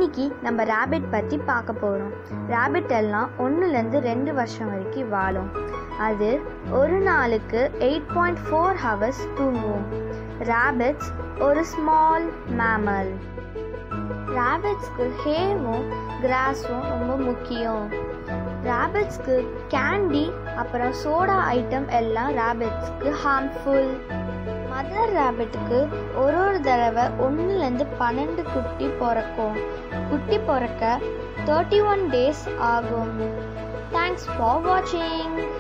இன்னைக்கு நம்ம ரேபிட் பற்றி பார்க்க போகிறோம் ரேபிட் எல்லாம் ஒன்றுலேருந்து ரெண்டு வருஷம் வரைக்கும் வாழும் அது ஒரு நாளுக்கு எயிட் பாயிண்ட் ஃபோர் ஹவர்ஸ் தூங்கும் ரேபிட்ஸ் ஒரு ஸ்மால் மேமல் ரேபிட்ஸ்க்கு ஹேவும் கிராஸும் ரொம்ப முக்கியம் ரேபிட்ஸ்க்கு கேண்டி அப்புறம் சோடா ஐட்டம் எல்லாம் ரேபிட்ஸ்க்கு ஹார்ம்ஃபுல் மதர் ரேபிட்டுக்கு ஒரு ஒரு தடவை ஒன்றுலேருந்து பன்னெண்டு குட்டி பிறக்கும் குட்டி பிறக்க தேர்ட்டி ஒன் டேஸ் ஆகும் தேங்க்ஸ் ஃபார் வாட்சிங்